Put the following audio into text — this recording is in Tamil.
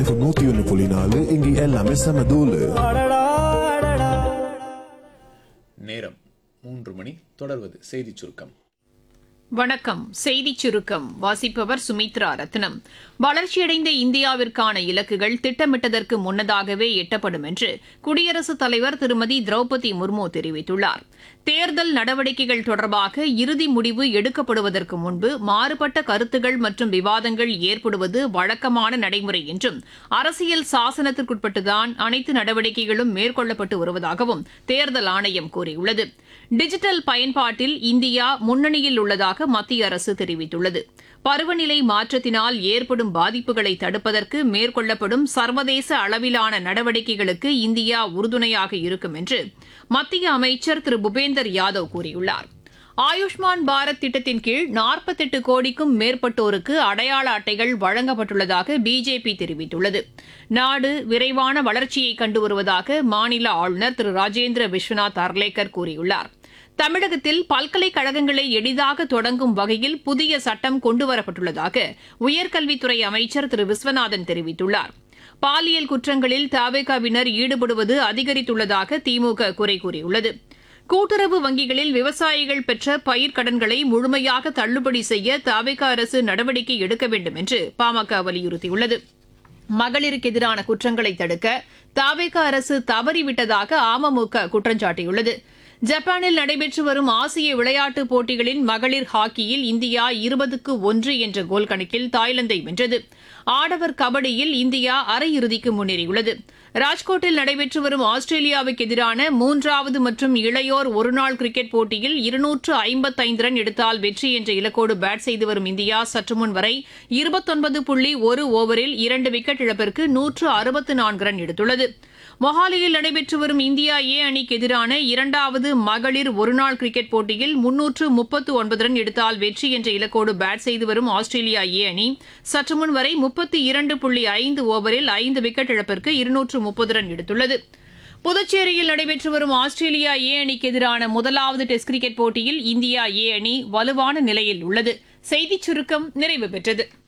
நூத்தி ஒன்னு புள்ளி நாலு இங்க எல்லாமே செம தூளு நேரம் மூன்று மணி தொடர்வது செய்திச் சுருக்கம் வணக்கம் செய்திச் சுருக்கம் வாசிப்பவர் சுமித்ரா ரத்னம் வளர்ச்சியடைந்த இந்தியாவிற்கான இலக்குகள் திட்டமிட்டதற்கு முன்னதாகவே எட்டப்படும் என்று குடியரசுத் தலைவர் திருமதி திரௌபதி முர்மு தெரிவித்துள்ளார் தேர்தல் நடவடிக்கைகள் தொடர்பாக இறுதி முடிவு எடுக்கப்படுவதற்கு முன்பு மாறுபட்ட கருத்துகள் மற்றும் விவாதங்கள் ஏற்படுவது வழக்கமான நடைமுறை என்றும் அரசியல் சாசனத்திற்குட்பட்டுதான் அனைத்து நடவடிக்கைகளும் மேற்கொள்ளப்பட்டு வருவதாகவும் தேர்தல் ஆணையம் கூறியுள்ளது டிஜிட்டல் பயன்பாட்டில் இந்தியா முன்னணியில் உள்ளதாக மத்திய அரசு தெரிவித்துள்ளது பருவநிலை மாற்றத்தினால் ஏற்படும் பாதிப்புகளை தடுப்பதற்கு மேற்கொள்ளப்படும் சர்வதேச அளவிலான நடவடிக்கைகளுக்கு இந்தியா உறுதுணையாக இருக்கும் என்று மத்திய அமைச்சர் திரு பூபேந்தர் யாதவ் கூறியுள்ளார் ஆயுஷ்மான் பாரத் திட்டத்தின் கீழ் நாற்பத்தெட்டு கோடிக்கும் மேற்பட்டோருக்கு அடையாள அட்டைகள் வழங்கப்பட்டுள்ளதாக பிஜேபி தெரிவித்துள்ளது நாடு விரைவான வளர்ச்சியை கண்டு வருவதாக மாநில ஆளுநர் திரு ராஜேந்திர விஸ்வநாத் அர்லேக்கர் கூறியுள்ளார் தமிழகத்தில் பல்கலைக்கழகங்களை எளிதாக தொடங்கும் வகையில் புதிய சட்டம் கொண்டுவரப்பட்டுள்ளதாக உயர்கல்வித்துறை அமைச்சர் திரு விஸ்வநாதன் தெரிவித்துள்ளார் பாலியல் குற்றங்களில் தாவேகாவினர் ஈடுபடுவது அதிகரித்துள்ளதாக திமுக குறை கூறியுள்ளது கூட்டுறவு வங்கிகளில் விவசாயிகள் பெற்ற பயிர்க்கடன்களை முழுமையாக தள்ளுபடி செய்ய தாவேகா அரசு நடவடிக்கை எடுக்க வேண்டும் என்று பாமக வலியுறுத்தியுள்ளது மகளிருக்கு எதிரான குற்றங்களை தடுக்க தாவேகா அரசு தவறிவிட்டதாக அமமுக குற்றம் சாட்டியுள்ளது ஜப்பானில் நடைபெற்று வரும் ஆசிய விளையாட்டுப் போட்டிகளின் மகளிர் ஹாக்கியில் இந்தியா இருபதுக்கு ஒன்று என்ற கோல் கணக்கில் தாய்லாந்தை வென்றது ஆடவர் கபடியில் இந்தியா அரையிறுதிக்கு முன்னேறியுள்ளது ராஜ்கோட்டில் நடைபெற்று வரும் ஆஸ்திரேலியாவுக்கு எதிரான மூன்றாவது மற்றும் இளையோர் ஒருநாள் கிரிக்கெட் போட்டியில் இருநூற்று ஐம்பத்தைந்து ரன் எடுத்தால் வெற்றி என்ற இலக்கோடு பேட் செய்து வரும் இந்தியா சற்று முன் வரை இருபத்தொன்பது புள்ளி ஒரு ஓவரில் இரண்டு விக்கெட் இழப்பிற்கு நூற்று அறுபத்து நான்கு ரன் எடுத்துள்ளது மொஹாலியில் நடைபெற்று வரும் இந்தியா ஏ அணிக்கு எதிரான இரண்டாவது மகளிர் ஒருநாள் கிரிக்கெட் போட்டியில் முன்னூற்று முப்பத்து ஒன்பது ரன் எடுத்தால் வெற்றி என்ற இலக்கோடு பேட் செய்து வரும் ஆஸ்திரேலியா ஏ அணி சற்று முன் வரை முப்பத்தி இரண்டு புள்ளி ஐந்து ஓவரில் ஐந்து விக்கெட் இழப்பிற்கு இருநூற்று முப்பது ரன் எடுத்துள்ளது புதுச்சேரியில் நடைபெற்று வரும் ஆஸ்திரேலியா ஏ அணிக்கு எதிரான முதலாவது டெஸ்ட் கிரிக்கெட் போட்டியில் இந்தியா ஏ அணி வலுவான நிலையில் உள்ளது செய்திச் சுருக்கம் நிறைவு பெற்றது